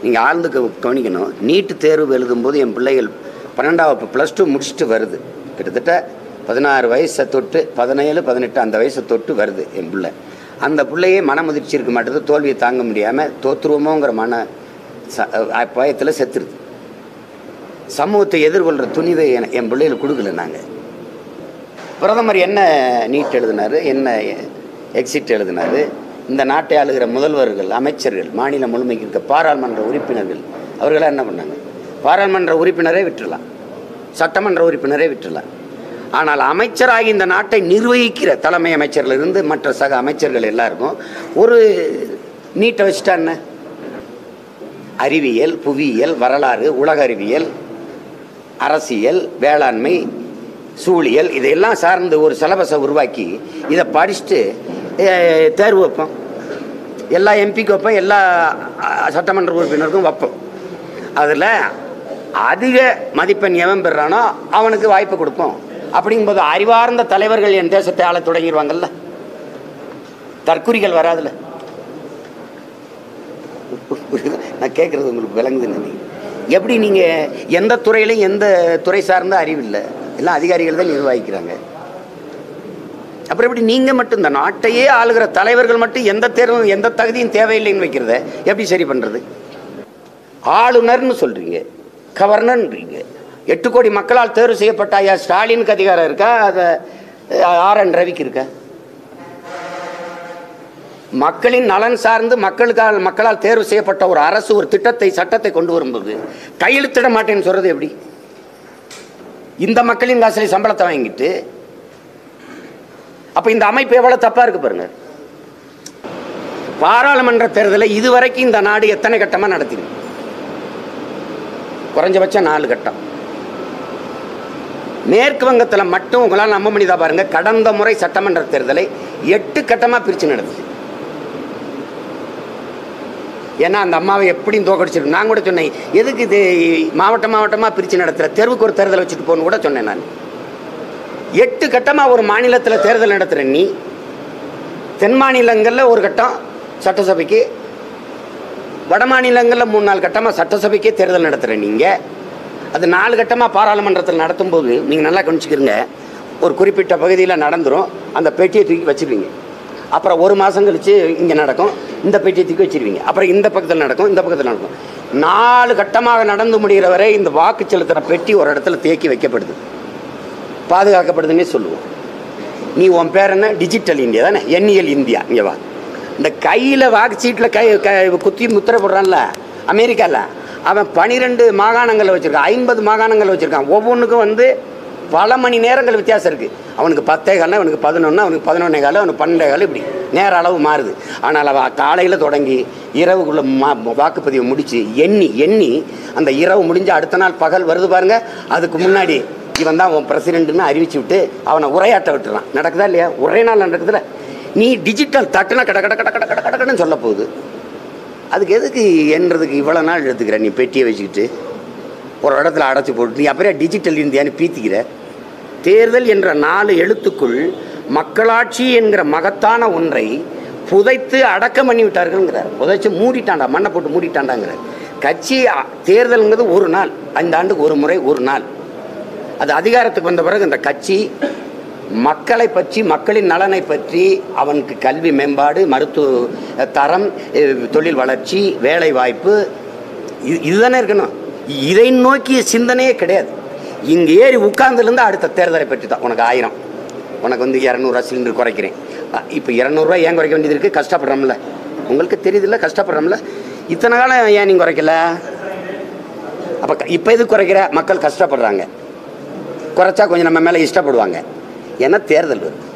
நீங்கள் ஆழ்ந்து கவ- கவனிக்கணும் நீட்டு தேர்வு எழுதும்போது என் பிள்ளைகள் பன்னெண்டாவது ப்ளஸ் டூ முடிச்சுட்டு வருது கிட்டத்தட்ட பதினாறு வயசை தொட்டு பதினேழு பதினெட்டு அந்த வயசை தொட்டு வருது என் பிள்ளை அந்த பிள்ளையே மனமுதிர்ச்சி இருக்க மாட்டேது தோல்வியை தாங்க முடியாமல் தோத்துருவோமோங்கிற மன ச பயத்தில் செத்துருது சமூகத்தை எதிர்கொள்கிற துணிவை என- என் பிள்ளைகளுக்கு கொடுக்கல நாங்கள் பிரதமர் என்ன நீட் எழுதினாரு என்ன எக்ஸிட் எழுதினாரு இந்த நாட்டை ஆளுகிற முதல்வர்கள் அமைச்சர்கள் மாநிலம் முழுமைக்கு இருக்க பாராளுமன்ற உறுப்பினர்கள் அவர்களாம் என்ன பண்ணாங்க பாராளுமன்ற உறுப்பினரே விட்டுறலாம் சட்டமன்ற உறுப்பினரே விட்டுறலாம் ஆனால் அமைச்சராகி இந்த நாட்டை நிர்வகிக்கிற தலைமை அமைச்சர்களிருந்து மற்ற சக அமைச்சர்கள் எல்லாருக்கும் ஒரு நீட்டை வச்சுட்டா என்ன அறிவியல் புவியியல் வரலாறு உலக அறிவியல் அரசியல் வேளாண்மை சூழியல் இதையெல்லாம் சார்ந்து ஒரு சிலபஸை உருவாக்கி இதை படிச்சுட்டு அஹ், தேர்வு வைப்போம் எல்லா எம்பிக்கு வைப்போம் எல்லா அஹ், சட்டமன்ற உறுப்பினருக்கும் வைப்போம் அதில் அதிக மதிப்பெண் எவன் பெறானோ அவனுக்கு வாய்ப்பு கொடுப்போம் அப்படிங்கும்போது அறிவார்ந்த தலைவர்கள் என் தேசத்தை ஆள தொடங்கிடுவாங்கல்ல தற்குறிகள் வராதுல்ல புரியுதா? நான் கேட்குறது உங்களுக்கு விளங்குதுன்னு நினைக்கிறேன். எப்படி நீங்கள் எந்த துறையிலையும் எந்த துறை சார்ந்த அறிவு இல்லை எல்லாம் அதிகாரிகள் தான் நிர்வகிக்கிறாங்க அப்புறம் எப்படி நீங்கள் மட்டும் இந்த நாட்டையே ஆளுகிற தலைவர்கள் மட்டும் எந்த தேர்வும் எந்த தகுதியும் தேவையில்லைன்னு வைக்கிறத எப்படி சரி பண்ணுறது ஆளுநர்னு சொல்கிறீங்க கவர்னர்ன்றீங்க எட்டு கோடி மக்களால் தேர்வு செய்யப்பட்ட ஐயா ஸ்டாலினுக்கு அதிகாரம் இருக்கா அதை ஆர் என் ரவிக்கு இருக்கா மக்களின் நலன் சார்ந்து மக்களுக்கால் மக்களால் தேர்வு செய்யப்பட்ட ஒரு அரசு ஒரு திட்டத்தை சட்டத்தை கொண்டு வரும்போது கையெழுத்திட மாட்டேன்னு சொல்றது எப்படி இந்த மக்களின் காசுல சம்பளத்தை வாங்கிட்டு அப்ப இந்த அமைப்பு எவ்வளவு தப்பா இருக்கு பாருங்க பாராளுமன்ற தேர்தலை இதுவரைக்கும் இந்த நாடு எத்தனை கட்டமா நடத்திருக்கு குறைஞ்சபட்சம் நாலு கட்டம் மேற்கு வங்கத்தில் மட்டும் உங்களால் நம்ப முடியுதா பாருங்க கடந்த முறை சட்டமன்ற தேர்தலை எட்டு கட்டமா பிரிச்சு நடந்துச்சு ஏன்னா அந்த அம்மாவை எப்படியும் தோக்கடிச்சிருக்கு நான் கூட சொன்னேன் எதுக்கு இது மாவட்ட மாவட்டமாக பிரித்து நடத்துகிற தெருவுக்கு ஒரு தேர்தல் வச்சுட்டு போகணுன்னு கூட சொன்னேன் நான் எட்டு கட்டமாக ஒரு மாநிலத்தில் தேர்தல் நடத்துகிற நீ தென் மாநிலங்களில் ஒரு கட்டம் சட்டசபைக்கு வட மாநிலங்களில் மூணு நாலு கட்டமாக சட்டசபைக்கே தேர்தல் நடத்துகிற நீங்கள் அது நாலு கட்டமாக பாராளுமன்றத்தில் நடத்தும்போது நீங்கள் நல்லா கவனிச்சுக்கிறீங்க ஒரு குறிப்பிட்ட பகுதியில் நடந்துரும் அந்த பெட்டியை தூக்கி வச்சிருவீங்க அப்புறம் ஒரு மாதம் கழிச்சு இங்கே நடக்கும் இந்த பெட்டியை தூக்கி வச்சிருவீங்க அப்புறம் இந்த பக்கத்தில் நடக்கும் இந்த பக்கத்தில் நடக்கும் நாலு கட்டமாக நடந்து முடிகிற வரை இந்த வாக்கு செலுத்துகிற பெட்டி ஒரு இடத்துல தேக்கி வைக்கப்படுது பாதுகாக்கப்படுதுன்னே சொல்லுவோம் நீ உன் பேர் என்ன டிஜிட்டல் இந்தியா தானே எண்ணியல் இந்தியா இங்கே வா இந்த கையில் வாக்குச்சீட்டில் கை க குத்தி முத்திரை போடுறான்ல அமெரிக்காவில் அவன் பனிரெண்டு மாகாணங்கள் வச்சுருக்கான் ஐம்பது மாகாணங்கள் வச்சுருக்கான் ஒவ்வொன்றுக்கும் வந்து பல மணி நேரங்கள் வித்தியாசம் இருக்குது அவனுக்கு பத்தே காலம் அவனுக்கு பதினொன்று அவனுக்கு பதினொன்னே காலம் அவனுக்கு பன்னெண்டே காலம் இப்படி நேர அளவு மாறுது ஆனால் அவன் காலையில் தொடங்கி இரவுக்குள்ளே மா வாக்குப்பதிவை முடித்து எண்ணி எண்ணி அந்த இரவு முடிஞ்சு அடுத்த நாள் பகல் வருது பாருங்க அதுக்கு முன்னாடி இவன் தான் உன் பிரசிடென்ட்னு அறிவிச்சு விட்டு அவனை உரையாட்ட விட்டுறான் நடக்குதா இல்லையா ஒரே நாள் நடக்குதுல நீ டிஜிட்டல் தட்டுனா கட கட கட கட கட கடன்னு சொல்ல போகுது அதுக்கு எதுக்கு என்றதுக்கு இவ்வளோ நாள் எடுத்துக்கிற நீ பெட்டியை வச்சுக்கிட்டு ஒரு இடத்துல அடைச்சி போட்டு நீ அப்புறம் டிஜிட்டல் இந்தியான்னு பீத்திக்கிற தேர்தல் என்ற நாலு எழுத்துக்குள் மக்களாட்சி என்கிற மகத்தான ஒன்றை புதைத்து அடக்கம் பண்ணி விட்டார்கள்ங்கிறார் புதைச்சு மூடிட்டாண்டா மண்ணை போட்டு மூடிட்டாண்டாங்கிறார் கட்சி அ- தேர்தல்ங்கிறது ஒரு நாள் ஐந்து ஆண்டுக்கு ஒரு முறை ஒரு நாள் அது அதிகாரத்துக்கு வந்த பிறகு இந்த கட்சி மக்களை பற்றி மக்களின் நலனை பற்றி அவனுக்கு கல்வி மேம்பாடு மருத்துவ தரம் அஹ், தொழில் வளர்ச்சி வேலை வாய்ப்பு இது இதுதானே இருக்கணும் இதை நோக்கிய சிந்தனையே கிடையாது இங்கே ஏறி உட்கார்ந்துலேருந்து அடுத்த தேர்தலை பற்றி தான் உனக்கு ஆயிரம் உனக்கு வந்து இரநூறுவா சிலிண்டர் குறைக்கிறேன் இப்போ இரநூறுவா ஏன் குறைக்க வேண்டியது இருக்குது கஷ்டப்படுறோம்ல உங்களுக்கு தெரியுதுல்ல கஷ்டப்படுறோம்ல இத்தனை காலம் ஏன் நீங்கள் குறைக்கல அப்போ இப்போ எது குறைக்கிற மக்கள் கஷ்டப்படுறாங்க குறைச்சா கொஞ்சம் நம்ம மேலே இஷ்டப்படுவாங்க ஏன்னா தேர்தல் வரும்